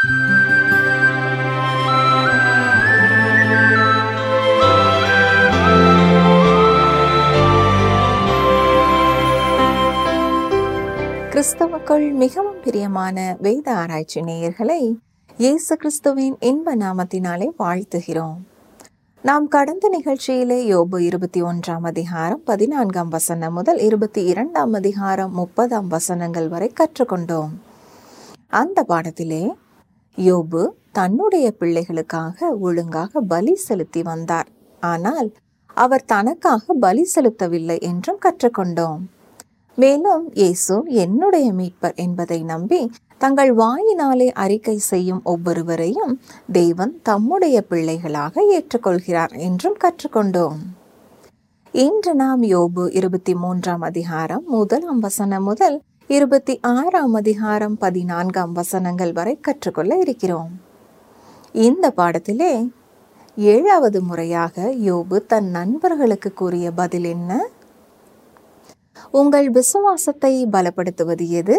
கிறிஸ்தவுக்குள் மிகவும் பிரியமான வேத ஆராய்ச்சி நேயர்களை இயேசு கிறிஸ்துவின் இன்ப நாமத்தினாலே வாழ்த்துகிறோம் நாம் கடந்த நிகழ்ச்சியிலே யோபு இருபத்தி ஒன்றாம் அதிகாரம் பதினான்காம் வசனம் முதல் இருபத்தி இரண்டாம் அதிகாரம் முப்பதாம் வசனங்கள் வரை கற்றுக்கொண்டோம் அந்த பாடத்திலே யோபு தன்னுடைய பிள்ளைகளுக்காக ஒழுங்காக பலி செலுத்தி வந்தார் ஆனால் அவர் தனக்காக பலி செலுத்தவில்லை என்றும் கற்றுக்கொண்டோம் மேலும் இயேசு என்னுடைய மீட்பர் என்பதை நம்பி தங்கள் வாயினாலே அறிக்கை செய்யும் ஒவ்வொருவரையும் தேவன் தம்முடைய பிள்ளைகளாக ஏற்றுக்கொள்கிறார் என்றும் கற்றுக்கொண்டோம் இன்று நாம் யோபு இருபத்தி மூன்றாம் அதிகாரம் முதலாம் வசனம் முதல் இருபத்தி ஆறாம் அதிகாரம் பதினான்காம் வசனங்கள் வரை கற்றுக்கொள்ள இருக்கிறோம் இந்த பாடத்திலே ஏழாவது முறையாக யோபு தன் நண்பர்களுக்கு கூறிய பதில் என்ன உங்கள் விசுவாசத்தை பலப்படுத்துவது எது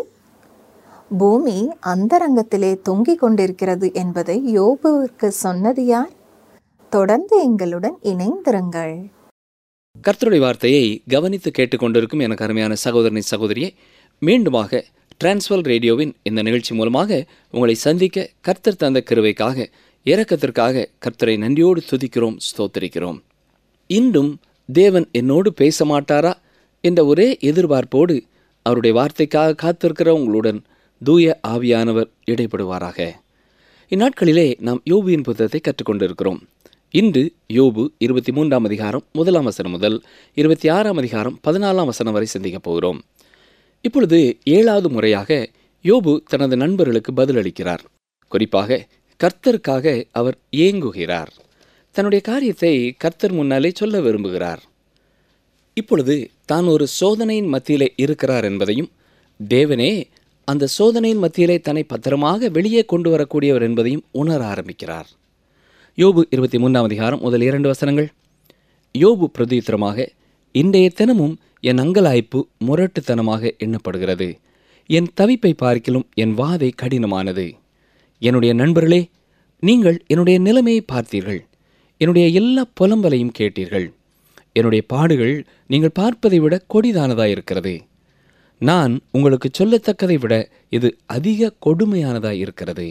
பூமி அந்தரங்கத்திலே தொங்கிக் கொண்டிருக்கிறது என்பதை யோபுவிற்கு சொன்னது யார் தொடர்ந்து எங்களுடன் இணைந்திருங்கள் கர்த்தருடைய வார்த்தையை கவனித்து கேட்டுக்கொண்டிருக்கும் எனக்கு அருமையான சகோதரனை சகோதரியே மீண்டுமாக டிரான்ஸ்வல் ரேடியோவின் இந்த நிகழ்ச்சி மூலமாக உங்களை சந்திக்க கர்த்தர் தந்த கிருவைக்காக இரக்கத்திற்காக கர்த்தரை நன்றியோடு துதிக்கிறோம் ஸ்தோத்தரிக்கிறோம் இன்றும் தேவன் என்னோடு பேச மாட்டாரா என்ற ஒரே எதிர்பார்ப்போடு அவருடைய வார்த்தைக்காக காத்திருக்கிற உங்களுடன் தூய ஆவியானவர் இடைப்படுவாராக இந்நாட்களிலே நாம் யோபுவின் புத்தகத்தை கற்றுக்கொண்டிருக்கிறோம் இன்று யோபு இருபத்தி மூன்றாம் அதிகாரம் முதலாம் வசனம் முதல் இருபத்தி ஆறாம் அதிகாரம் பதினாலாம் வசனம் வரை சிந்திக்கப் போகிறோம் இப்பொழுது ஏழாவது முறையாக யோபு தனது நண்பர்களுக்கு பதிலளிக்கிறார் குறிப்பாக கர்த்தருக்காக அவர் ஏங்குகிறார் தன்னுடைய காரியத்தை கர்த்தர் முன்னாலே சொல்ல விரும்புகிறார் இப்பொழுது தான் ஒரு சோதனையின் மத்தியிலே இருக்கிறார் என்பதையும் தேவனே அந்த சோதனையின் மத்தியிலே தன்னை பத்திரமாக வெளியே கொண்டு வரக்கூடியவர் என்பதையும் உணர ஆரம்பிக்கிறார் யோபு இருபத்தி மூன்றாம் அதிகாரம் முதல் இரண்டு வசனங்கள் யோபு பிரதித்திரமாக இன்றைய தினமும் என் அங்கலாய்ப்பு முரட்டுத்தனமாக எண்ணப்படுகிறது என் தவிப்பை பார்க்கிலும் என் வாதை கடினமானது என்னுடைய நண்பர்களே நீங்கள் என்னுடைய நிலைமையை பார்த்தீர்கள் என்னுடைய எல்லா புலம்பலையும் கேட்டீர்கள் என்னுடைய பாடுகள் நீங்கள் பார்ப்பதை விட கொடிதானதாக இருக்கிறது நான் உங்களுக்கு சொல்லத்தக்கதை விட இது அதிக கொடுமையானதாக இருக்கிறது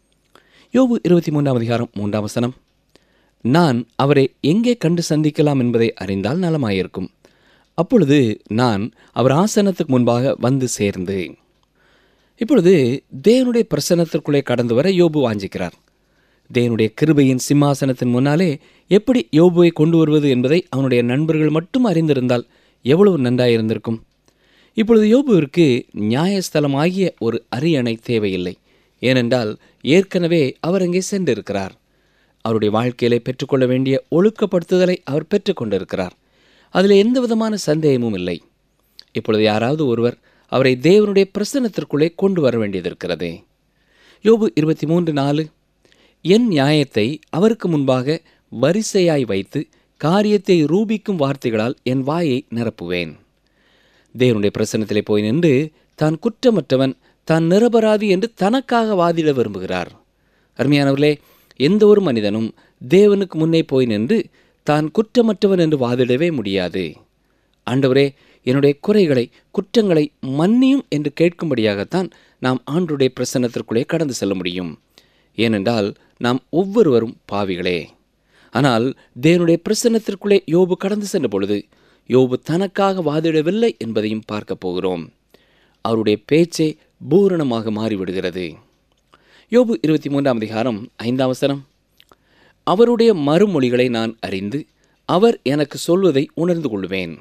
யோபு இருபத்தி மூன்றாம் அதிகாரம் மூன்றாம் வசனம் நான் அவரை எங்கே கண்டு சந்திக்கலாம் என்பதை அறிந்தால் நலமாயிருக்கும் அப்பொழுது நான் அவர் ஆசனத்துக்கு முன்பாக வந்து சேர்ந்து இப்பொழுது தேவனுடைய பிரசன்னத்திற்குள்ளே கடந்து வர யோபு வாஞ்சிக்கிறார் தேவனுடைய கிருபையின் சிம்மாசனத்தின் முன்னாலே எப்படி யோபுவை கொண்டு வருவது என்பதை அவனுடைய நண்பர்கள் மட்டும் அறிந்திருந்தால் எவ்வளவு நன்றாயிருந்திருக்கும் இப்பொழுது யோபுவிற்கு நியாயஸ்தலமாகிய ஒரு அரியணை தேவையில்லை ஏனென்றால் ஏற்கனவே அவர் அங்கே சென்றிருக்கிறார் அவருடைய வாழ்க்கையிலே பெற்றுக்கொள்ள வேண்டிய ஒழுக்கப்படுத்துதலை அவர் பெற்றுக்கொண்டிருக்கிறார் அதில் எந்த விதமான சந்தேகமும் இல்லை இப்பொழுது யாராவது ஒருவர் அவரை தேவனுடைய பிரசன்னத்திற்குள்ளே கொண்டு வர வேண்டியது யோபு இருபத்தி மூன்று நாலு என் நியாயத்தை அவருக்கு முன்பாக வரிசையாய் வைத்து காரியத்தை ரூபிக்கும் வார்த்தைகளால் என் வாயை நிரப்புவேன் தேவனுடைய பிரசன்னத்திலே போய் நின்று தான் குற்றமற்றவன் தான் நிரபராதி என்று தனக்காக வாதிட விரும்புகிறார் அருமையானவர்களே எந்த ஒரு மனிதனும் தேவனுக்கு முன்னே போய் நின்று தான் குற்றமற்றவன் என்று வாதிடவே முடியாது ஆண்டவரே என்னுடைய குறைகளை குற்றங்களை மன்னியும் என்று கேட்கும்படியாகத்தான் நாம் ஆண்டுடைய பிரசன்னத்திற்குள்ளே கடந்து செல்ல முடியும் ஏனென்றால் நாம் ஒவ்வொருவரும் பாவிகளே ஆனால் தேவனுடைய பிரசன்னத்திற்குள்ளே யோபு கடந்து சென்ற பொழுது யோபு தனக்காக வாதிடவில்லை என்பதையும் பார்க்க போகிறோம் அவருடைய பேச்சே பூரணமாக மாறிவிடுகிறது யோபு இருபத்தி மூன்றாம் அதிகாரம் ஐந்தாம் வசனம் அவருடைய மறுமொழிகளை நான் அறிந்து அவர் எனக்கு சொல்வதை உணர்ந்து கொள்வேன்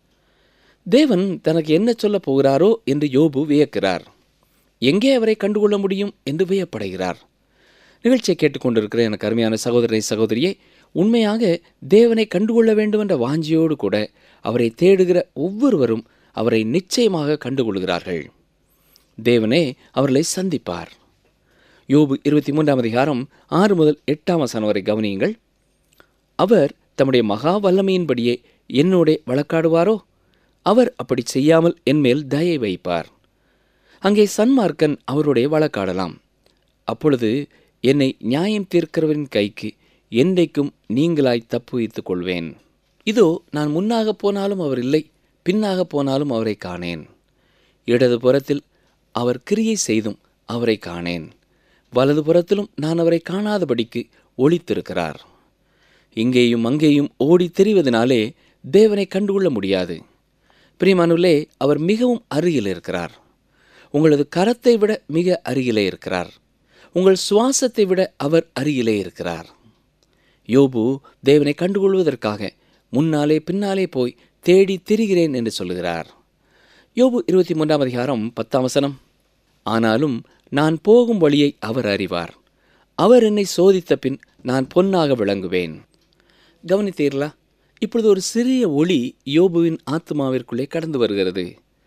தேவன் தனக்கு என்ன சொல்லப் போகிறாரோ என்று யோபு வியக்கிறார் எங்கே அவரை கண்டுகொள்ள முடியும் என்று வியப்படைகிறார் நிகழ்ச்சியை கேட்டுக்கொண்டிருக்கிற எனக்கு அருமையான சகோதரனை சகோதரியே உண்மையாக தேவனை கண்டுகொள்ள வேண்டும் என்ற வாஞ்சியோடு கூட அவரை தேடுகிற ஒவ்வொருவரும் அவரை நிச்சயமாக கண்டுகொள்கிறார்கள் தேவனே அவர்களை சந்திப்பார் யோபு இருபத்தி மூன்றாம் அதிகாரம் ஆறு முதல் எட்டாம் வசனம் வரை கவனியுங்கள் அவர் தம்முடைய மகா வல்லமையின்படியே என்னோட வழக்காடுவாரோ அவர் அப்படி செய்யாமல் என்மேல் தயை வைப்பார் அங்கே சன்மார்க்கன் அவருடைய வழக்காடலாம் அப்பொழுது என்னை நியாயம் தீர்க்கிறவரின் கைக்கு என்றைக்கும் நீங்களாய் தப்புவித்துக் கொள்வேன் இதோ நான் முன்னாக போனாலும் அவர் இல்லை பின்னாக போனாலும் அவரை காணேன் இடது புறத்தில் அவர் கிரியை செய்தும் அவரை காணேன் வலது புறத்திலும் நான் அவரை காணாதபடிக்கு ஒளித்திருக்கிறார் இங்கேயும் அங்கேயும் ஓடித் திரிவதனாலே தேவனை கண்டுகொள்ள முடியாது பிரியமானுள்ளே அவர் மிகவும் அருகில் இருக்கிறார் உங்களது கரத்தை விட மிக அருகிலே இருக்கிறார் உங்கள் சுவாசத்தை விட அவர் அருகிலே இருக்கிறார் யோபு தேவனை கண்டுகொள்வதற்காக முன்னாலே பின்னாலே போய் தேடி திரிகிறேன் என்று சொல்லுகிறார் யோபு இருபத்தி மூன்றாம் அதிகாரம் பத்தாம் வசனம் ஆனாலும் நான் போகும் வழியை அவர் அறிவார் அவர் என்னை சோதித்த பின் நான் பொன்னாக விளங்குவேன் கவனித்தீர்களா இப்பொழுது ஒரு சிறிய ஒளி யோபுவின் ஆத்மாவிற்குள்ளே கடந்து வருகிறது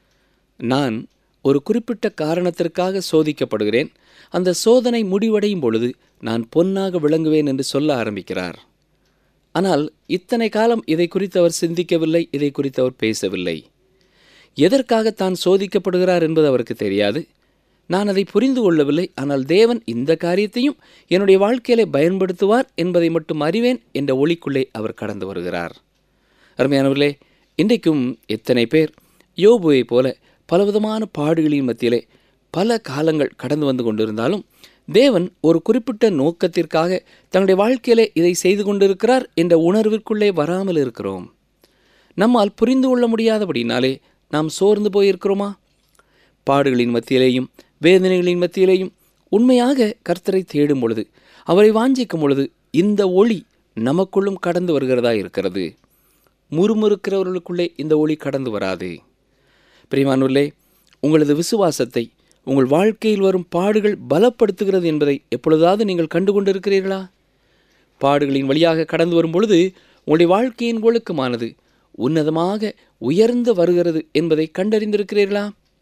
நான் ஒரு குறிப்பிட்ட காரணத்திற்காக சோதிக்கப்படுகிறேன் அந்த சோதனை முடிவடையும் பொழுது நான் பொன்னாக விளங்குவேன் என்று சொல்ல ஆரம்பிக்கிறார் ஆனால் இத்தனை காலம் இதை குறித்து அவர் சிந்திக்கவில்லை இதை குறித்து அவர் பேசவில்லை எதற்காக தான் சோதிக்கப்படுகிறார் என்பது அவருக்கு தெரியாது நான் அதை புரிந்து கொள்ளவில்லை ஆனால் தேவன் இந்த காரியத்தையும் என்னுடைய வாழ்க்கையிலே பயன்படுத்துவார் என்பதை மட்டும் அறிவேன் என்ற ஒளிக்குள்ளே அவர் கடந்து வருகிறார் அருமையானவர்களே இன்றைக்கும் எத்தனை பேர் யோபுவைப் போல பலவிதமான பாடுகளின் மத்தியிலே பல காலங்கள் கடந்து வந்து கொண்டிருந்தாலும் தேவன் ஒரு குறிப்பிட்ட நோக்கத்திற்காக தன்னுடைய வாழ்க்கையிலே இதை செய்து கொண்டிருக்கிறார் என்ற உணர்விற்குள்ளே வராமல் இருக்கிறோம் நம்மால் புரிந்து கொள்ள முடியாதபடினாலே நாம் சோர்ந்து போயிருக்கிறோமா பாடுகளின் மத்தியிலேயும் வேதனைகளின் மத்தியிலேயும் உண்மையாக கர்த்தரை தேடும் பொழுது அவரை வாஞ்சிக்கும் பொழுது இந்த ஒளி நமக்குள்ளும் கடந்து வருகிறதா இருக்கிறது முறுமுறுக்கிறவர்களுக்குள்ளே இந்த ஒளி கடந்து வராது பிரிமானுள்ளே உங்களது விசுவாசத்தை உங்கள் வாழ்க்கையில் வரும் பாடுகள் பலப்படுத்துகிறது என்பதை எப்பொழுதாவது நீங்கள் கண்டு கொண்டிருக்கிறீர்களா பாடுகளின் வழியாக கடந்து வரும் பொழுது உங்களுடைய வாழ்க்கையின் ஒழுக்கமானது உன்னதமாக உயர்ந்து வருகிறது என்பதை கண்டறிந்திருக்கிறீர்களா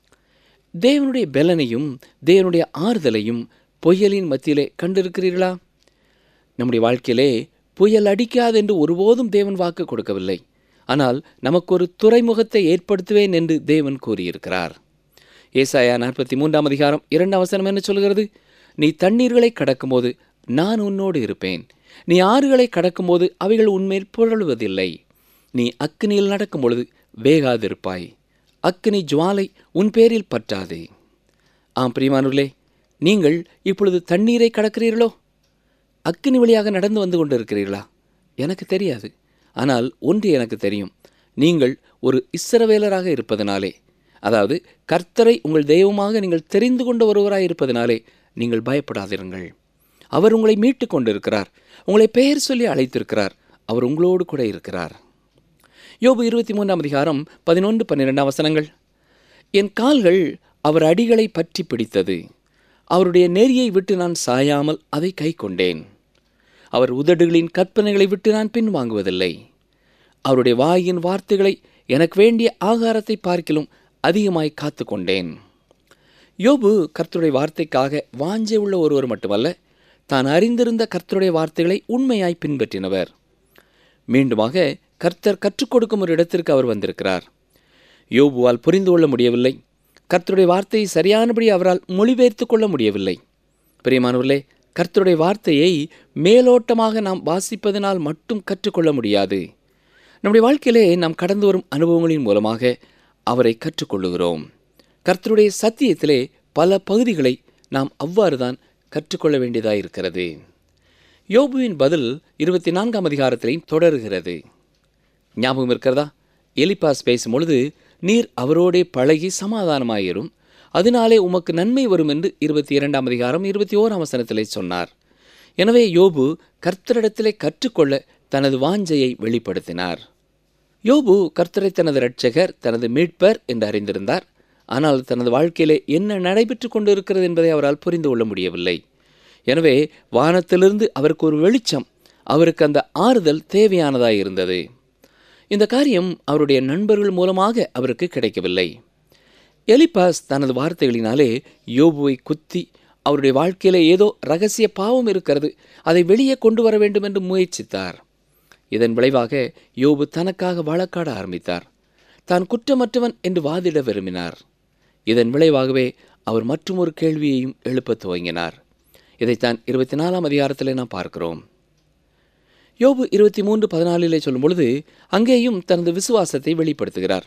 தேவனுடைய பலனையும் தேவனுடைய ஆறுதலையும் புயலின் மத்தியிலே கண்டிருக்கிறீர்களா நம்முடைய வாழ்க்கையிலே புயல் அடிக்காது என்று ஒருபோதும் தேவன் வாக்கு கொடுக்கவில்லை ஆனால் நமக்கு ஒரு துறைமுகத்தை ஏற்படுத்துவேன் என்று தேவன் கூறியிருக்கிறார் ஏசாயா நாற்பத்தி மூன்றாம் அதிகாரம் இரண்டாம் வசனம் என்ன சொல்கிறது நீ தண்ணீர்களை கடக்கும்போது நான் உன்னோடு இருப்பேன் நீ ஆறுகளை கடக்கும்போது அவைகள் உன்மேல் புரளுவதில்லை நீ அக்கினியில் நடக்கும் பொழுது வேகாதிருப்பாய் அக்கினி ஜுவாலை உன் பேரில் பற்றாது ஆம் பிரியமானவர்களே நீங்கள் இப்பொழுது தண்ணீரை கடக்கிறீர்களோ அக்கினி வழியாக நடந்து வந்து கொண்டிருக்கிறீர்களா எனக்கு தெரியாது ஆனால் ஒன்று எனக்கு தெரியும் நீங்கள் ஒரு இஸ்ரவேலராக இருப்பதனாலே அதாவது கர்த்தரை உங்கள் தெய்வமாக நீங்கள் தெரிந்து கொண்ட ஒருவராய் இருப்பதனாலே நீங்கள் பயப்படாதிருங்கள் அவர் உங்களை மீட்டு கொண்டிருக்கிறார் உங்களை பெயர் சொல்லி அழைத்திருக்கிறார் அவர் உங்களோடு கூட இருக்கிறார் யோபு இருபத்தி மூன்றாம் அதிகாரம் பதினொன்று பன்னிரெண்டாம் வசனங்கள் என் கால்கள் அவர் அடிகளை பற்றி பிடித்தது அவருடைய நெறியை விட்டு நான் சாயாமல் அதை கை கொண்டேன் அவர் உதடுகளின் கற்பனைகளை விட்டு நான் பின்வாங்குவதில்லை அவருடைய வாயின் வார்த்தைகளை எனக்கு வேண்டிய ஆகாரத்தை பார்க்கிலும் அதிகமாய் காத்து கொண்டேன் யோபு கர்த்தருடைய வார்த்தைக்காக வாஞ்சை உள்ள ஒருவர் மட்டுமல்ல தான் அறிந்திருந்த கர்த்தருடைய வார்த்தைகளை உண்மையாய் பின்பற்றினவர் மீண்டுமாக கர்த்தர் கற்றுக் கொடுக்கும் ஒரு இடத்திற்கு அவர் வந்திருக்கிறார் யோபுவால் புரிந்து கொள்ள முடியவில்லை கர்த்தருடைய வார்த்தையை சரியானபடி அவரால் மொழிபெயர்த்து கொள்ள முடியவில்லை பிரியமானவர்களே கர்த்தருடைய வார்த்தையை மேலோட்டமாக நாம் வாசிப்பதனால் மட்டும் கற்றுக்கொள்ள முடியாது நம்முடைய வாழ்க்கையிலே நாம் கடந்து வரும் அனுபவங்களின் மூலமாக அவரை கற்றுக்கொள்ளுகிறோம் கர்த்தருடைய சத்தியத்திலே பல பகுதிகளை நாம் அவ்வாறு தான் கற்றுக்கொள்ள வேண்டியதாக இருக்கிறது யோபுவின் பதில் இருபத்தி நான்காம் அதிகாரத்திலையும் தொடருகிறது ஞாபகம் இருக்கிறதா எலிபாஸ் பேசும் பொழுது நீர் அவரோடே பழகி சமாதானமாயிரும் அதனாலே உமக்கு நன்மை வரும் என்று இருபத்தி இரண்டாம் அதிகாரம் இருபத்தி ஓராம் வசனத்திலே சொன்னார் எனவே யோபு கர்த்தரிடத்திலே கற்றுக்கொள்ள தனது வாஞ்சையை வெளிப்படுத்தினார் யோபு கர்த்தரை தனது இரட்சகர் தனது மீட்பர் என்று அறிந்திருந்தார் ஆனால் தனது வாழ்க்கையிலே என்ன நடைபெற்று கொண்டிருக்கிறது என்பதை அவரால் புரிந்து கொள்ள முடியவில்லை எனவே வானத்திலிருந்து அவருக்கு ஒரு வெளிச்சம் அவருக்கு அந்த ஆறுதல் தேவையானதாய் இருந்தது இந்த காரியம் அவருடைய நண்பர்கள் மூலமாக அவருக்கு கிடைக்கவில்லை எலிபாஸ் தனது வார்த்தைகளினாலே யோபுவை குத்தி அவருடைய வாழ்க்கையிலே ஏதோ ரகசிய பாவம் இருக்கிறது அதை வெளியே கொண்டு வர வேண்டும் என்று முயற்சித்தார் இதன் விளைவாக யோபு தனக்காக வழக்காட ஆரம்பித்தார் தான் குற்றமற்றவன் என்று வாதிட விரும்பினார் இதன் விளைவாகவே அவர் மற்றொரு கேள்வியையும் எழுப்பத் துவங்கினார் இதைத்தான் இருபத்தி நாலாம் அதிகாரத்திலே நாம் பார்க்கிறோம் யோபு இருபத்தி மூன்று பதினாலிலே சொல்லும் பொழுது அங்கேயும் தனது விசுவாசத்தை வெளிப்படுத்துகிறார்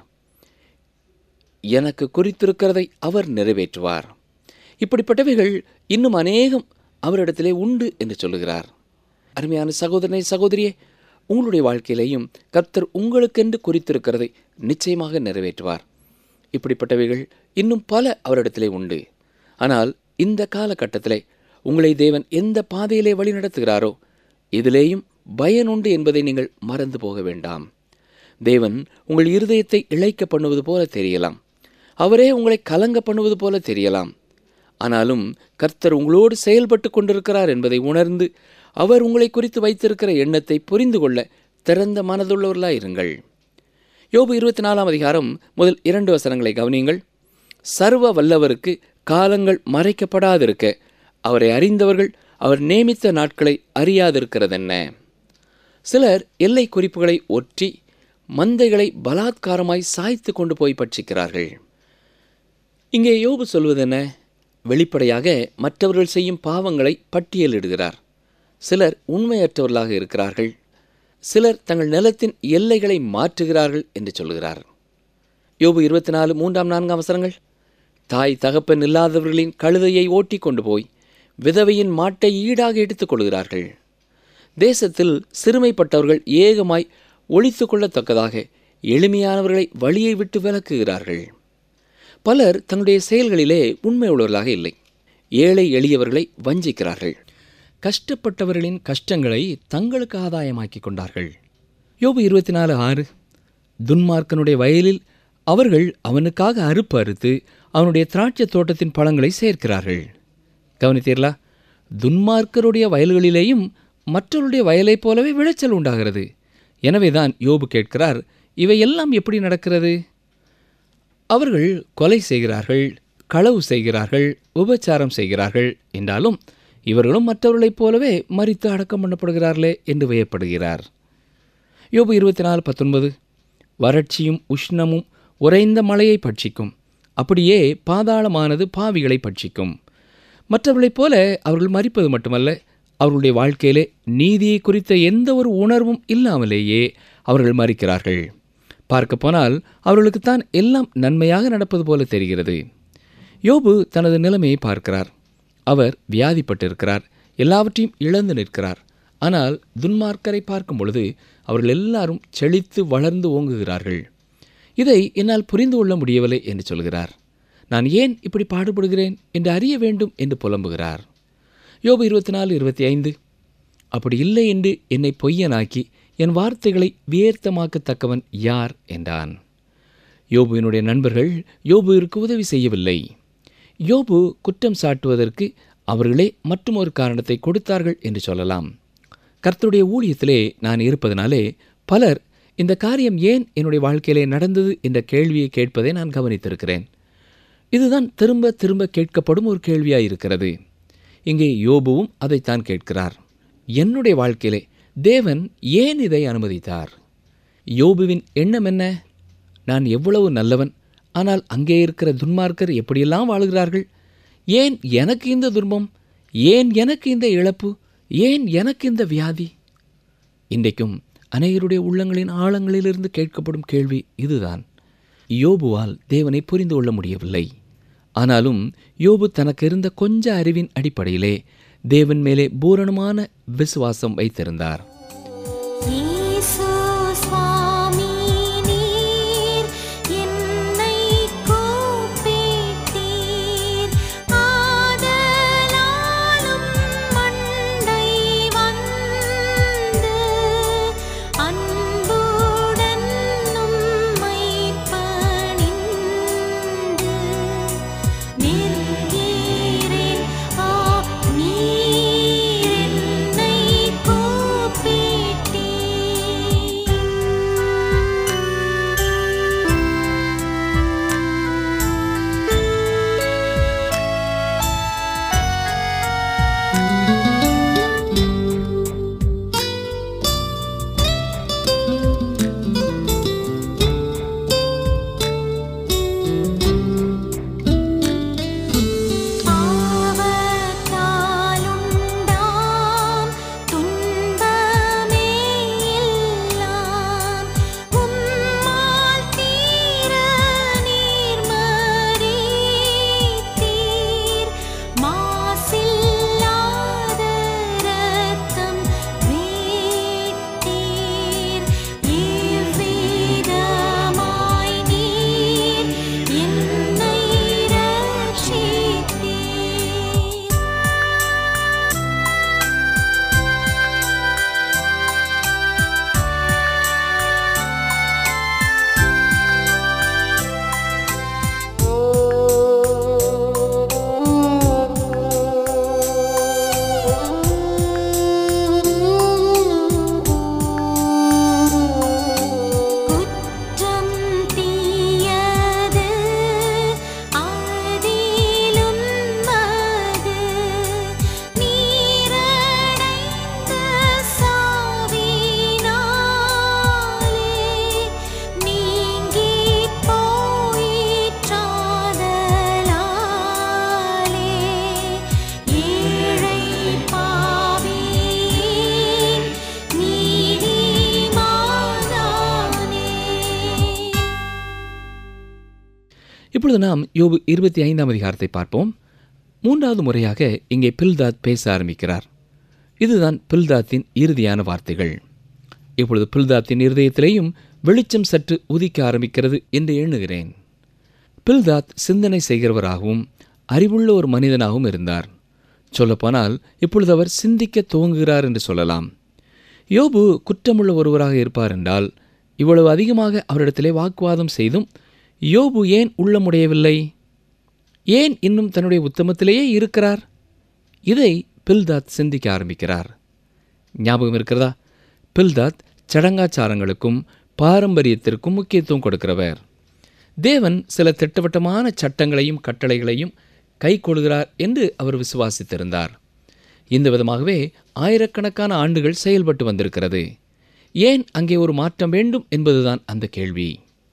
எனக்கு குறித்திருக்கிறதை அவர் நிறைவேற்றுவார் இப்படிப்பட்டவைகள் இன்னும் அநேகம் அவரிடத்திலே உண்டு என்று சொல்லுகிறார் அருமையான சகோதரனை சகோதரியே உங்களுடைய வாழ்க்கையிலேயும் கர்த்தர் உங்களுக்கென்று குறித்திருக்கிறதை நிச்சயமாக நிறைவேற்றுவார் இப்படிப்பட்டவைகள் இன்னும் பல அவரிடத்திலே உண்டு ஆனால் இந்த காலகட்டத்திலே உங்களை தேவன் எந்த பாதையிலே வழி நடத்துகிறாரோ இதிலேயும் பயன் உண்டு என்பதை நீங்கள் மறந்து போக வேண்டாம் தேவன் உங்கள் இருதயத்தை இழைக்க பண்ணுவது போல தெரியலாம் அவரே உங்களை கலங்க பண்ணுவது போல தெரியலாம் ஆனாலும் கர்த்தர் உங்களோடு செயல்பட்டு கொண்டிருக்கிறார் என்பதை உணர்ந்து அவர் உங்களை குறித்து வைத்திருக்கிற எண்ணத்தை புரிந்து கொள்ள திறந்த மனதுள்ளவர்களாய் இருங்கள் யோபு இருபத்தி நாலாம் அதிகாரம் முதல் இரண்டு வசனங்களை கவனியுங்கள் சர்வ வல்லவருக்கு காலங்கள் மறைக்கப்படாதிருக்க அவரை அறிந்தவர்கள் அவர் நியமித்த நாட்களை அறியாதிருக்கிறதென்ன சிலர் எல்லை குறிப்புகளை ஒற்றி மந்தைகளை பலாத்காரமாய் சாய்த்து கொண்டு போய் பட்சிக்கிறார்கள் இங்கே யோபு சொல்வது என்ன வெளிப்படையாக மற்றவர்கள் செய்யும் பாவங்களை பட்டியலிடுகிறார் சிலர் உண்மையற்றவர்களாக இருக்கிறார்கள் சிலர் தங்கள் நிலத்தின் எல்லைகளை மாற்றுகிறார்கள் என்று சொல்கிறார் யோபு இருபத்தி நாலு மூன்றாம் நான்காம் அவசரங்கள் தாய் தகப்பன் இல்லாதவர்களின் கழுதையை ஓட்டி கொண்டு போய் விதவையின் மாட்டை ஈடாக எடுத்துக் கொள்கிறார்கள் தேசத்தில் சிறுமைப்பட்டவர்கள் ஏகமாய் ஒழித்து கொள்ளத்தக்கதாக எளிமையானவர்களை வழியை விட்டு விலக்குகிறார்கள் பலர் தங்களுடைய செயல்களிலே உண்மை உள்ளவர்களாக இல்லை ஏழை எளியவர்களை வஞ்சிக்கிறார்கள் கஷ்டப்பட்டவர்களின் கஷ்டங்களை தங்களுக்கு ஆதாயமாக்கிக் கொண்டார்கள் யோபு இருபத்தி நாலு ஆறு துன்மார்க்கனுடைய வயலில் அவர்கள் அவனுக்காக அறுப்பு அறுத்து அவனுடைய திராட்சை தோட்டத்தின் பழங்களை சேர்க்கிறார்கள் கவனித்தீர்களா துன்மார்க்கருடைய வயல்களிலேயும் மற்றவருடைய வயலைப் போலவே விளைச்சல் உண்டாகிறது எனவேதான் யோபு கேட்கிறார் இவையெல்லாம் எப்படி நடக்கிறது அவர்கள் கொலை செய்கிறார்கள் களவு செய்கிறார்கள் உபச்சாரம் செய்கிறார்கள் என்றாலும் இவர்களும் மற்றவர்களைப் போலவே மறித்து அடக்கம் பண்ணப்படுகிறார்களே என்று வியப்படுகிறார் யோபு இருபத்தி நாலு பத்தொன்பது வறட்சியும் உஷ்ணமும் உறைந்த மழையை பட்சிக்கும் அப்படியே பாதாளமானது பாவிகளை பட்சிக்கும் மற்றவர்களைப் போல அவர்கள் மறிப்பது மட்டுமல்ல அவர்களுடைய வாழ்க்கையிலே நீதியை குறித்த எந்த ஒரு உணர்வும் இல்லாமலேயே அவர்கள் மறிக்கிறார்கள் பார்க்க போனால் அவர்களுக்குத்தான் எல்லாம் நன்மையாக நடப்பது போல தெரிகிறது யோபு தனது நிலைமையை பார்க்கிறார் அவர் வியாதிப்பட்டிருக்கிறார் எல்லாவற்றையும் இழந்து நிற்கிறார் ஆனால் துன்மார்க்கரை பார்க்கும் பொழுது அவர்கள் எல்லாரும் செழித்து வளர்ந்து ஓங்குகிறார்கள் இதை என்னால் புரிந்து கொள்ள முடியவில்லை என்று சொல்கிறார் நான் ஏன் இப்படி பாடுபடுகிறேன் என்று அறிய வேண்டும் என்று புலம்புகிறார் யோபு இருபத்தி நாலு இருபத்தி ஐந்து அப்படி இல்லை என்று என்னை பொய்யனாக்கி என் வார்த்தைகளை வியர்த்தமாக்கத்தக்கவன் யார் என்றான் யோபுவினுடைய நண்பர்கள் யோபுவிற்கு உதவி செய்யவில்லை யோபு குற்றம் சாட்டுவதற்கு அவர்களே மற்றும் ஒரு காரணத்தை கொடுத்தார்கள் என்று சொல்லலாம் கர்த்தருடைய ஊழியத்திலே நான் இருப்பதனாலே பலர் இந்த காரியம் ஏன் என்னுடைய வாழ்க்கையிலே நடந்தது என்ற கேள்வியை கேட்பதை நான் கவனித்திருக்கிறேன் இதுதான் திரும்ப திரும்ப கேட்கப்படும் ஒரு கேள்வியாய் இருக்கிறது இங்கே யோபுவும் அதைத்தான் கேட்கிறார் என்னுடைய வாழ்க்கையிலே தேவன் ஏன் இதை அனுமதித்தார் யோபுவின் எண்ணம் என்ன நான் எவ்வளவு நல்லவன் ஆனால் அங்கே இருக்கிற துன்மார்க்கர் எப்படியெல்லாம் வாழுகிறார்கள் ஏன் எனக்கு இந்த துன்பம் ஏன் எனக்கு இந்த இழப்பு ஏன் எனக்கு இந்த வியாதி இன்றைக்கும் அநேகருடைய உள்ளங்களின் ஆழங்களிலிருந்து கேட்கப்படும் கேள்வி இதுதான் யோபுவால் தேவனை புரிந்து கொள்ள முடியவில்லை ஆனாலும் யோபு தனக்கு இருந்த கொஞ்ச அறிவின் அடிப்படையிலே தேவன் மேலே பூரணமான விசுவாசம் வைத்திருந்தார் ஈசு சுவாமி நீர் என்னை கூப்பிட்டீர் ஆதலாலும் மண்டை வந்து அன்புடன் உம்மை பணிந்து நிற்கிறேன் ஆ நீர் என்னை கூப்பிட்டீர் இப்பொழுது நாம் யோபு இருபத்தி ஐந்தாம் அதிகாரத்தை பார்ப்போம் மூன்றாவது முறையாக இங்கே பில்தாத் பேச ஆரம்பிக்கிறார் இதுதான் பில்தாத்தின் இறுதியான வார்த்தைகள் இப்பொழுது பில்தாத்தின் இருதயத்திலேயும் வெளிச்சம் சற்று உதிக்க ஆரம்பிக்கிறது என்று எண்ணுகிறேன் பில்தாத் சிந்தனை செய்கிறவராகவும் அறிவுள்ள ஒரு மனிதனாகவும் இருந்தார் சொல்லப்போனால் இப்பொழுது அவர் சிந்திக்க துவங்குகிறார் என்று சொல்லலாம் யோபு குற்றமுள்ள ஒருவராக இருப்பார் என்றால் இவ்வளவு அதிகமாக அவரிடத்திலே வாக்குவாதம் செய்தும் யோபு ஏன் உள்ளமுடையவில்லை ஏன் இன்னும் தன்னுடைய உத்தமத்திலேயே இருக்கிறார் இதை பில்தாத் சிந்திக்க ஆரம்பிக்கிறார் ஞாபகம் இருக்கிறதா பில்தாத் சடங்காச்சாரங்களுக்கும் பாரம்பரியத்திற்கும் முக்கியத்துவம் கொடுக்கிறவர் தேவன் சில திட்டவட்டமான சட்டங்களையும் கட்டளைகளையும் கை கொள்கிறார் என்று அவர் விசுவாசித்திருந்தார் இந்த விதமாகவே ஆயிரக்கணக்கான ஆண்டுகள் செயல்பட்டு வந்திருக்கிறது ஏன் அங்கே ஒரு மாற்றம் வேண்டும் என்பதுதான் அந்த கேள்வி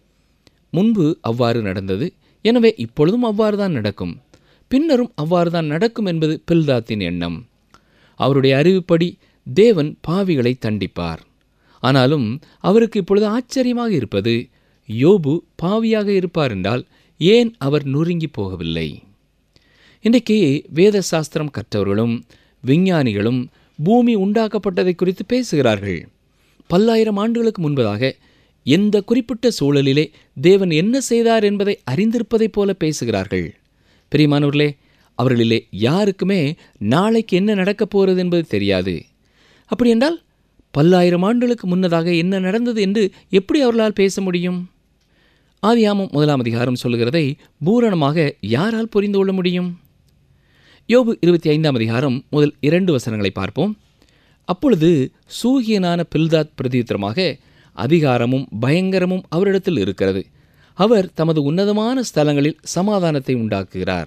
முன்பு அவ்வாறு நடந்தது எனவே இப்பொழுதும் அவ்வாறு தான் நடக்கும் பின்னரும் அவ்வாறு தான் நடக்கும் என்பது பில்தாத்தின் எண்ணம் அவருடைய அறிவுப்படி தேவன் பாவிகளை தண்டிப்பார் ஆனாலும் அவருக்கு இப்பொழுது ஆச்சரியமாக இருப்பது யோபு பாவியாக இருப்பார் என்றால் ஏன் அவர் நொறுங்கி போகவில்லை இன்றைக்கு வேத சாஸ்திரம் கற்றவர்களும் விஞ்ஞானிகளும் பூமி உண்டாக்கப்பட்டதை குறித்து பேசுகிறார்கள் பல்லாயிரம் ஆண்டுகளுக்கு முன்பதாக எந்த குறிப்பிட்ட சூழலிலே தேவன் என்ன செய்தார் என்பதை அறிந்திருப்பதைப் போல பேசுகிறார்கள் பிரியமானவர்களே அவர்களிலே யாருக்குமே நாளைக்கு என்ன நடக்கப் போகிறது என்பது தெரியாது அப்படி என்றால் பல்லாயிரம் ஆண்டுகளுக்கு முன்னதாக என்ன நடந்தது என்று எப்படி அவர்களால் பேச முடியும் ஆதியாமம் முதலாம் அதிகாரம் சொல்லுகிறதை பூரணமாக யாரால் புரிந்து கொள்ள முடியும் யோபு இருபத்தி ஐந்தாம் அதிகாரம் முதல் இரண்டு வசனங்களை பார்ப்போம் அப்பொழுது சூகியனான பில்தாத் பிரதியுத்தரமாக அதிகாரமும் பயங்கரமும் அவரிடத்தில் இருக்கிறது அவர் தமது உன்னதமான ஸ்தலங்களில் சமாதானத்தை உண்டாக்குகிறார்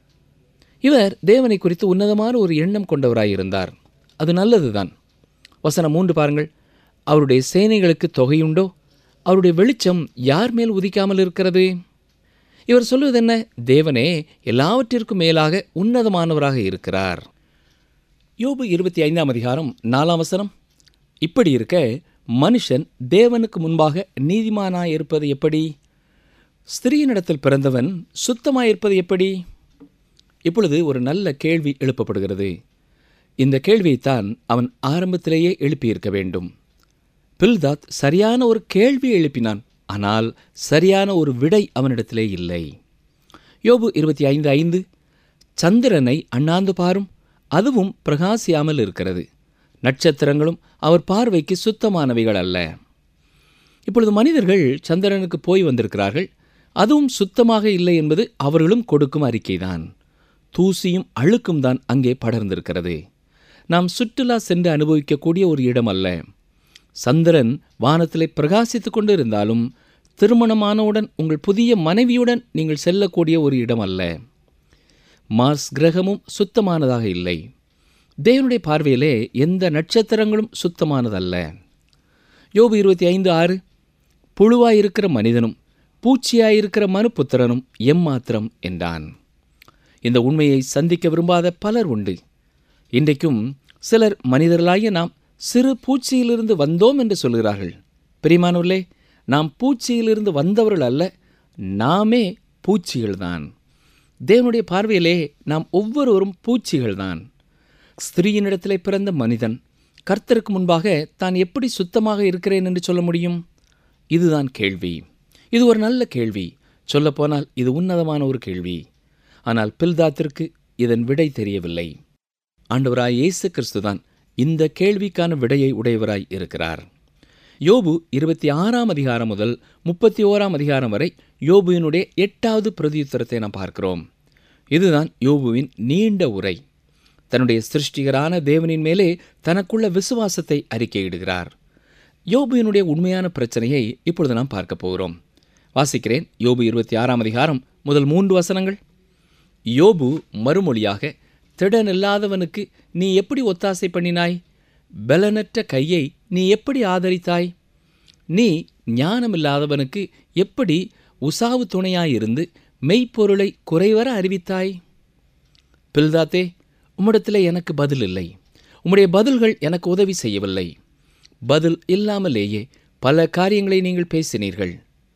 இவர் தேவனை குறித்து உன்னதமான ஒரு எண்ணம் கொண்டவராயிருந்தார் அது நல்லதுதான் வசனம் மூன்று பாருங்கள் அவருடைய சேனைகளுக்கு தொகையுண்டோ அவருடைய வெளிச்சம் யார் மேல் உதிக்காமல் இருக்கிறது இவர் சொல்வது என்ன தேவனே எல்லாவற்றிற்கும் மேலாக உன்னதமானவராக இருக்கிறார் யோபு இருபத்தி ஐந்தாம் அதிகாரம் நாலாம் வசனம் இப்படி இருக்க மனுஷன் தேவனுக்கு முன்பாக நீதிமானாயிருப்பது எப்படி ஸ்திரீயினிடத்தில் பிறந்தவன் சுத்தமாயிருப்பது எப்படி இப்பொழுது ஒரு நல்ல கேள்வி எழுப்பப்படுகிறது இந்த கேள்வியைத்தான் அவன் ஆரம்பத்திலேயே எழுப்பியிருக்க வேண்டும் பில்தாத் சரியான ஒரு கேள்வி எழுப்பினான் ஆனால் சரியான ஒரு விடை அவனிடத்திலே இல்லை யோபு இருபத்தி ஐந்து ஐந்து சந்திரனை அண்ணாந்து பாரும் அதுவும் பிரகாசியாமல் இருக்கிறது நட்சத்திரங்களும் அவர் பார்வைக்கு சுத்தமானவைகள் அல்ல இப்பொழுது மனிதர்கள் சந்திரனுக்கு போய் வந்திருக்கிறார்கள் அதுவும் சுத்தமாக இல்லை என்பது அவர்களும் கொடுக்கும் அறிக்கைதான் தூசியும் அழுக்கும் தான் அங்கே படர்ந்திருக்கிறது நாம் சுற்றுலா சென்று அனுபவிக்கக்கூடிய ஒரு இடம் அல்ல சந்திரன் வானத்திலே பிரகாசித்துக் கொண்டு இருந்தாலும் திருமணமானவுடன் உங்கள் புதிய மனைவியுடன் நீங்கள் செல்லக்கூடிய ஒரு இடம் அல்ல மார்ஸ் கிரகமும் சுத்தமானதாக இல்லை தேவனுடைய பார்வையிலே எந்த நட்சத்திரங்களும் சுத்தமானதல்ல யோபு இருபத்தி ஐந்து ஆறு புழுவாயிருக்கிற மனிதனும் பூச்சியாயிருக்கிற மனுப்புத்திரனும் எம்மாத்திரம் என்றான் இந்த உண்மையை சந்திக்க விரும்பாத பலர் உண்டு இன்றைக்கும் சிலர் மனிதர்களாகிய நாம் சிறு பூச்சியிலிருந்து வந்தோம் என்று சொல்கிறார்கள் பிரிமானவர்களே நாம் பூச்சியிலிருந்து வந்தவர்கள் அல்ல நாமே பூச்சிகள்தான் தேவனுடைய பார்வையிலே நாம் ஒவ்வொருவரும் பூச்சிகள்தான் ஸ்திரீயினிடத்திலே பிறந்த மனிதன் கர்த்தருக்கு முன்பாக தான் எப்படி சுத்தமாக இருக்கிறேன் என்று சொல்ல முடியும் இதுதான் கேள்வி இது ஒரு நல்ல கேள்வி சொல்லப்போனால் இது உன்னதமான ஒரு கேள்வி ஆனால் பில்தாத்திற்கு இதன் விடை தெரியவில்லை ஆண்டவராய் இயேசு கிறிஸ்துதான் இந்த கேள்விக்கான விடையை உடையவராய் இருக்கிறார் யோபு இருபத்தி ஆறாம் அதிகாரம் முதல் முப்பத்தி ஓராம் அதிகாரம் வரை யோபுவினுடைய எட்டாவது பிரதியுத்தரத்தை நாம் பார்க்கிறோம் இதுதான் யோபுவின் நீண்ட உரை தன்னுடைய சிருஷ்டிகரான தேவனின் மேலே தனக்குள்ள விசுவாசத்தை அறிக்கையிடுகிறார் யோபுவினுடைய உண்மையான பிரச்சனையை இப்பொழுது நாம் பார்க்க போகிறோம் வாசிக்கிறேன் யோபு இருபத்தி ஆறாம் அதிகாரம் முதல் மூன்று வசனங்கள் யோபு மறுமொழியாக திடனில்லாதவனுக்கு நீ எப்படி ஒத்தாசை பண்ணினாய் பலனற்ற கையை நீ எப்படி ஆதரித்தாய் நீ ஞானமில்லாதவனுக்கு எப்படி உசாவு துணையாயிருந்து மெய்ப்பொருளை குறைவர அறிவித்தாய் பில்தாத்தே உம்மிடத்தில் எனக்கு பதில் இல்லை உம்முடைய பதில்கள் எனக்கு உதவி செய்யவில்லை பதில் இல்லாமலேயே பல காரியங்களை நீங்கள் பேசினீர்கள்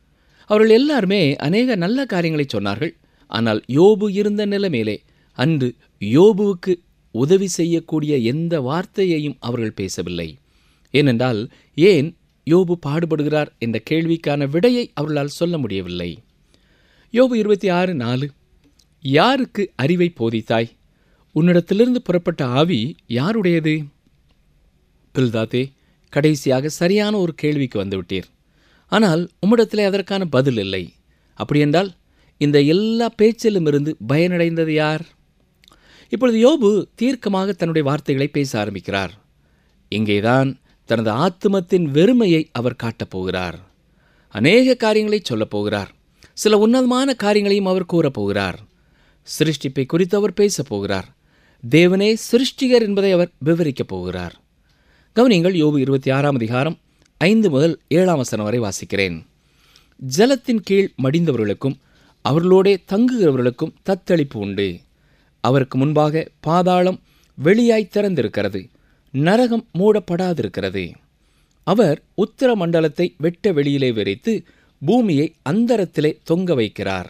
அவர்கள் எல்லாருமே அநேக நல்ல காரியங்களை சொன்னார்கள் ஆனால் யோபு இருந்த நிலைமையிலே அன்று யோபுவுக்கு உதவி செய்யக்கூடிய எந்த வார்த்தையையும் அவர்கள் பேசவில்லை ஏனென்றால் ஏன் யோபு பாடுபடுகிறார் என்ற கேள்விக்கான விடையை அவர்களால் சொல்ல முடியவில்லை யோபு இருபத்தி ஆறு நாலு யாருக்கு அறிவை போதித்தாய் உன்னிடத்திலிருந்து புறப்பட்ட ஆவி யாருடையது பில்தாத்தே கடைசியாக சரியான ஒரு கேள்விக்கு வந்துவிட்டீர் ஆனால் உம்மிடத்திலே அதற்கான பதில் இல்லை அப்படியென்றால் இந்த எல்லா பேச்சிலும் இருந்து பயனடைந்தது யார் இப்பொழுது யோபு தீர்க்கமாக தன்னுடைய வார்த்தைகளை பேச ஆரம்பிக்கிறார் இங்கேதான் தனது ஆத்துமத்தின் வெறுமையை அவர் காட்டப் போகிறார் அநேக காரியங்களை சொல்லப் போகிறார் சில உன்னதமான காரியங்களையும் அவர் கூறப் போகிறார் சிருஷ்டிப்பை குறித்து அவர் பேசப் போகிறார் தேவனே சிருஷ்டிகர் என்பதை அவர் விவரிக்கப் போகிறார் கவனியங்கள் யோபு இருபத்தி ஆறாம் அதிகாரம் ஐந்து முதல் ஏழாம் வசனம் வரை வாசிக்கிறேன் ஜலத்தின் கீழ் மடிந்தவர்களுக்கும் அவர்களோடே தங்குகிறவர்களுக்கும் தத்தளிப்பு உண்டு அவருக்கு முன்பாக பாதாளம் வெளியாய் திறந்திருக்கிறது நரகம் மூடப்படாதிருக்கிறது அவர் உத்தர மண்டலத்தை வெட்ட வெளியிலே விரித்து பூமியை அந்தரத்திலே தொங்க வைக்கிறார்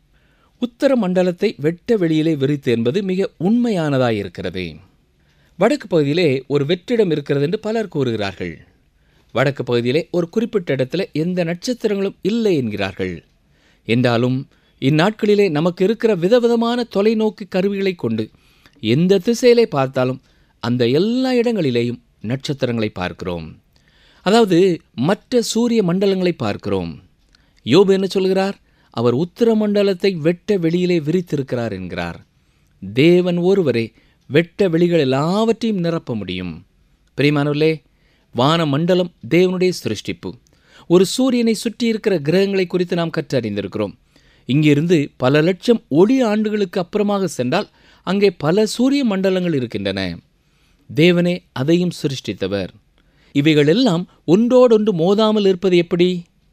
உத்தர மண்டலத்தை வெட்ட வெளியிலே விரித்து என்பது மிக உண்மையானதாயிருக்கிறது வடக்கு பகுதியிலே ஒரு வெற்றிடம் இருக்கிறது என்று பலர் கூறுகிறார்கள் வடக்கு பகுதியிலே ஒரு குறிப்பிட்ட இடத்துல எந்த நட்சத்திரங்களும் இல்லை என்கிறார்கள் என்றாலும் இந்நாட்களிலே நமக்கு இருக்கிற விதவிதமான தொலைநோக்கு கருவிகளை கொண்டு எந்த திசையிலே பார்த்தாலும் அந்த எல்லா இடங்களிலேயும் நட்சத்திரங்களை பார்க்கிறோம் அதாவது மற்ற சூரிய மண்டலங்களை பார்க்கிறோம் யோபு என்ன சொல்கிறார் அவர் உத்தர மண்டலத்தை வெட்ட வெளியிலே விரித்திருக்கிறார் என்கிறார் தேவன் ஒருவரே வெட்ட வெளிகள் எல்லாவற்றையும் நிரப்ப முடியும் பிரியமானவர்களே வான மண்டலம் தேவனுடைய சிருஷ்டிப்பு ஒரு சூரியனை சுற்றி இருக்கிற கிரகங்களை குறித்து நாம் கற்றறிந்திருக்கிறோம் இங்கிருந்து பல லட்சம் ஒளி ஆண்டுகளுக்கு அப்புறமாக சென்றால் அங்கே பல சூரிய மண்டலங்கள் இருக்கின்றன தேவனே அதையும் சிருஷ்டித்தவர் இவைகள் எல்லாம் ஒன்றோடொன்று மோதாமல் இருப்பது எப்படி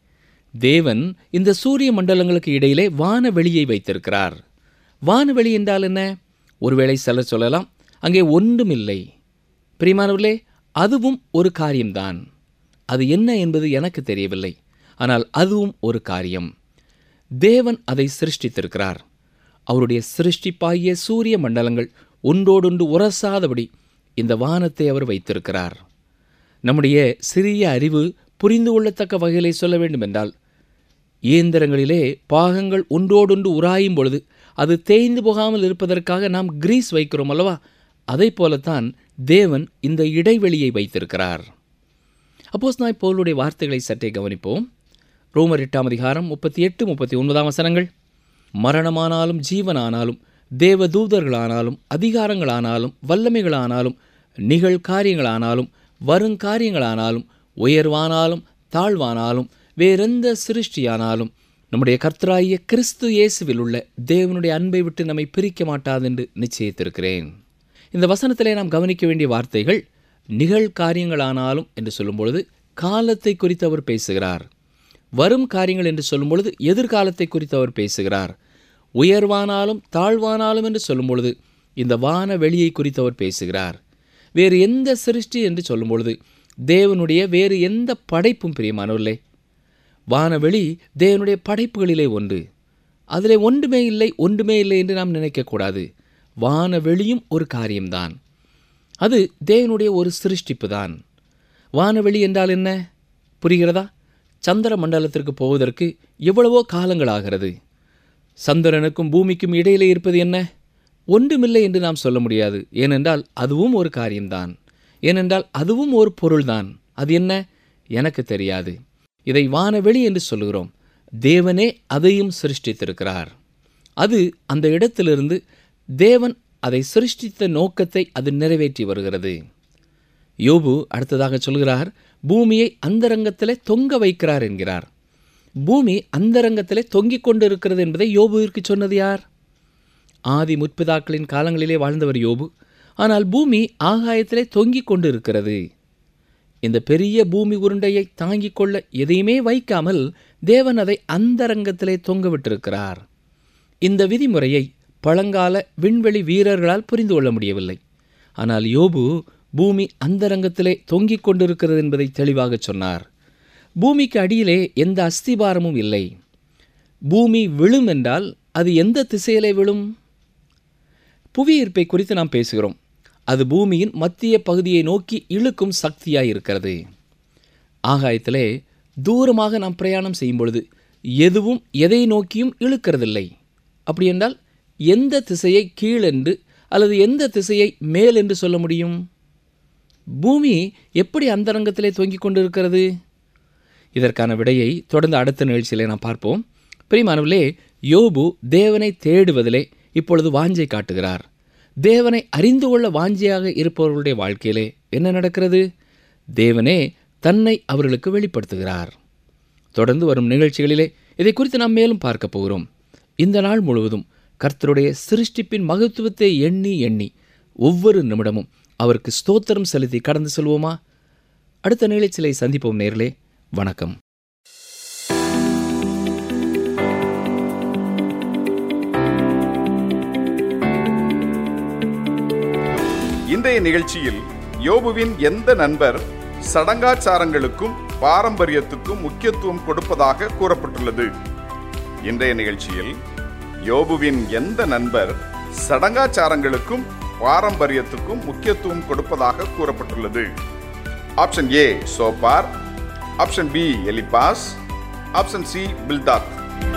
தேவன் இந்த சூரிய மண்டலங்களுக்கு இடையிலே வானவெளியை வைத்திருக்கிறார் வானவெளி என்றால் என்ன ஒருவேளை சிலர் சொல்லலாம் அங்கே ஒன்றுமில்லை பிரியமானவர்களே அதுவும் ஒரு காரியம்தான் அது என்ன என்பது எனக்கு தெரியவில்லை ஆனால் அதுவும் ஒரு காரியம் தேவன் அதை சிருஷ்டித்திருக்கிறார் அவருடைய சிருஷ்டிப்பாகிய சூரிய மண்டலங்கள் ஒன்றோடொன்று உரசாதபடி இந்த வானத்தை அவர் வைத்திருக்கிறார் நம்முடைய சிறிய அறிவு புரிந்து கொள்ளத்தக்க வகையிலே சொல்ல வேண்டுமென்றால் இயந்திரங்களிலே பாகங்கள் ஒன்றோடொன்று உராயும் பொழுது அது தேய்ந்து போகாமல் இருப்பதற்காக நாம் கிரீஸ் வைக்கிறோம் அல்லவா அதை போலத்தான் தேவன் இந்த இடைவெளியை வைத்திருக்கிறார் அப்போஸ் நான் பவுலுடைய வார்த்தைகளை சற்றே கவனிப்போம் ரோமர் எட்டாம் அதிகாரம் முப்பத்தி எட்டு முப்பத்தி ஒன்பதாம் வசனங்கள் மரணமானாலும் ஜீவனானாலும் தேவ தூதர்களானாலும் அதிகாரங்களானாலும் வல்லமைகளானாலும் நிகழ்காரியங்களானாலும் வருங்காரியங்களானாலும் உயர்வானாலும் தாழ்வானாலும் வேறெந்த சிருஷ்டியானாலும் நம்முடைய கர்த்தராகிய கிறிஸ்து இயேசுவில் உள்ள தேவனுடைய அன்பை விட்டு நம்மை பிரிக்க மாட்டாதென்று நிச்சயித்திருக்கிறேன் இந்த வசனத்திலே நாம் கவனிக்க வேண்டிய வார்த்தைகள் நிகழ்காரியங்களானாலும் என்று சொல்லும்பொழுது காலத்தை குறித்து அவர் பேசுகிறார் வரும் காரியங்கள் என்று சொல்லும் பொழுது எதிர்காலத்தை குறித்து அவர் பேசுகிறார் உயர்வானாலும் தாழ்வானாலும் என்று சொல்லும் பொழுது இந்த வான வெளியை குறித்து அவர் பேசுகிறார் வேறு எந்த சிருஷ்டி என்று சொல்லும் பொழுது தேவனுடைய வேறு எந்த படைப்பும் பிரியமானவர்களே வானவெளி தேவனுடைய படைப்புகளிலே ஒன்று அதிலே ஒன்றுமே இல்லை ஒன்றுமே இல்லை என்று நாம் நினைக்கக்கூடாது வானவெளியும் ஒரு காரியம்தான் அது தேவனுடைய ஒரு சிருஷ்டிப்பு தான் வானவெளி என்றால் என்ன புரிகிறதா சந்திர மண்டலத்திற்கு போவதற்கு எவ்வளவோ காலங்கள் ஆகிறது சந்திரனுக்கும் பூமிக்கும் இடையிலே இருப்பது என்ன ஒன்றுமில்லை என்று நாம் சொல்ல முடியாது ஏனென்றால் அதுவும் ஒரு காரியம்தான் ஏனென்றால் அதுவும் ஒரு பொருள்தான் அது என்ன எனக்கு தெரியாது இதை வானவெளி என்று சொல்லுகிறோம் தேவனே அதையும் சிருஷ்டித்திருக்கிறார் அது அந்த இடத்திலிருந்து தேவன் அதை சிருஷ்டித்த நோக்கத்தை அது நிறைவேற்றி வருகிறது யோபு அடுத்ததாக சொல்கிறார் பூமியை அந்தரங்கத்திலே தொங்க வைக்கிறார் என்கிறார் பூமி அந்தரங்கத்திலே தொங்கிக் கொண்டு இருக்கிறது என்பதை யோபுவிற்கு சொன்னது யார் ஆதி முற்பிதாக்களின் காலங்களிலே வாழ்ந்தவர் யோபு ஆனால் பூமி ஆகாயத்திலே தொங்கிக் கொண்டு இருக்கிறது இந்த பெரிய பூமி உருண்டையை தாங்கிக் கொள்ள எதையுமே வைக்காமல் தேவன் அதை அந்தரங்கத்திலே தொங்க விட்டிருக்கிறார் இந்த விதிமுறையை பழங்கால விண்வெளி வீரர்களால் புரிந்து கொள்ள முடியவில்லை ஆனால் யோபு பூமி அந்தரங்கத்திலே தொங்கிக் கொண்டிருக்கிறது என்பதை தெளிவாக சொன்னார் பூமிக்கு அடியிலே எந்த அஸ்திபாரமும் இல்லை பூமி விழும் என்றால் அது எந்த திசையிலே விழும் புவியீர்ப்பை குறித்து நாம் பேசுகிறோம் அது பூமியின் மத்திய பகுதியை நோக்கி இழுக்கும் சக்தியாய் இருக்கிறது ஆகாயத்திலே தூரமாக நாம் பிரயாணம் செய்யும் பொழுது எதுவும் எதை நோக்கியும் இழுக்கிறதில்லை அப்படி என்றால் எந்த திசையை கீழென்று அல்லது எந்த திசையை மேல் என்று சொல்ல முடியும் பூமி எப்படி அந்தரங்கத்திலே தொங்கிக் கொண்டிருக்கிறது இதற்கான விடையை தொடர்ந்து அடுத்த நிகழ்ச்சியிலே நாம் பார்ப்போம் பிரிமானவர்களே யோபு தேவனை தேடுவதிலே இப்பொழுது வாஞ்சை காட்டுகிறார் தேவனை அறிந்து கொள்ள வாஞ்சையாக இருப்பவர்களுடைய வாழ்க்கையிலே என்ன நடக்கிறது தேவனே தன்னை அவர்களுக்கு வெளிப்படுத்துகிறார் தொடர்ந்து வரும் நிகழ்ச்சிகளிலே இதை குறித்து நாம் மேலும் பார்க்க போகிறோம் இந்த நாள் முழுவதும் கர்த்தருடைய சிருஷ்டிப்பின் மகத்துவத்தை எண்ணி எண்ணி ஒவ்வொரு நிமிடமும் அவருக்கு ஸ்தோத்திரம் செலுத்தி கடந்து செல்வோமா அடுத்த நிகழ்ச்சியை சந்திப்போம் நேர்களே வணக்கம் இன்றைய நிகழ்ச்சியில் யோபுவின் எந்த நண்பர் சடங்காச்சாரங்களுக்கும் பாரம்பரியத்துக்கும் முக்கியத்துவம் கொடுப்பதாக கூறப்பட்டுள்ளது இன்றைய நிகழ்ச்சியில் யோபுவின் எந்த நண்பர் சடங்காச்சாரங்களுக்கும் பாரம்பரியத்துக்கும் முக்கியத்துவம் கொடுப்பதாக கூறப்பட்டுள்ளது option A Zophar option B Eliphaz option C Bildad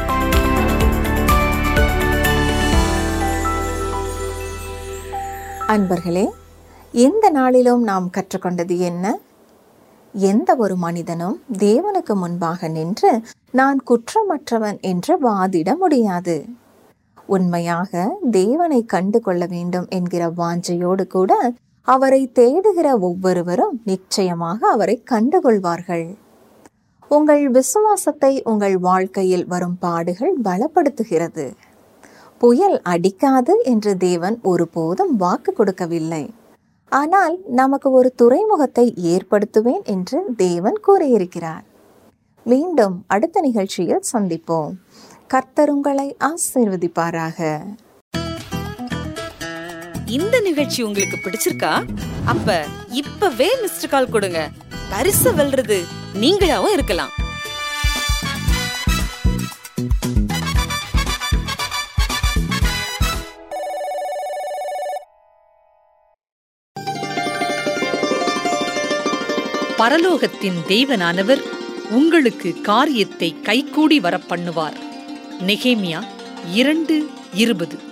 அன்பர்களே இந்த நாளிலும் நாம் கற்றுக்கொண்டது என்ன எந்த ஒரு மனிதனும் தேவனுக்கு முன்பாக நின்று நான் குற்றமற்றவன் என்று வாதிட முடியாது உண்மையாக தேவனை கண்டு கொள்ள வேண்டும் என்கிற வாஞ்சையோடு கூட அவரை தேடுகிற ஒவ்வொருவரும் நிச்சயமாக அவரை கண்டுகொள்வார்கள் உங்கள் விசுவாசத்தை உங்கள் வாழ்க்கையில் வரும் பாடுகள் பலப்படுத்துகிறது புயல் அடிக்காது என்று தேவன் ஒருபோதும் வாக்கு கொடுக்கவில்லை ஆனால் நமக்கு ஒரு துறைமுகத்தை ஏற்படுத்துவேன் என்று தேவன் கூறியிருக்கிறார் மீண்டும் அடுத்த நிகழ்ச்சியில் சந்திப்போம் கர்த்தர் உங்களை ஆசீர்வதிப்பாராக இந்த நிகழ்ச்சி உங்களுக்கு பிடிச்சிருக்கா அப்ப இப்பவே மிஸ்டர் கால் கொடுங்க பரிசு வெல்றது நீங்களாவும் இருக்கலாம் பரலோகத்தின் தேவனானவர் உங்களுக்கு காரியத்தை கைகூடி வரப்பண்ணுவார் நெகேமியா இரண்டு இருபது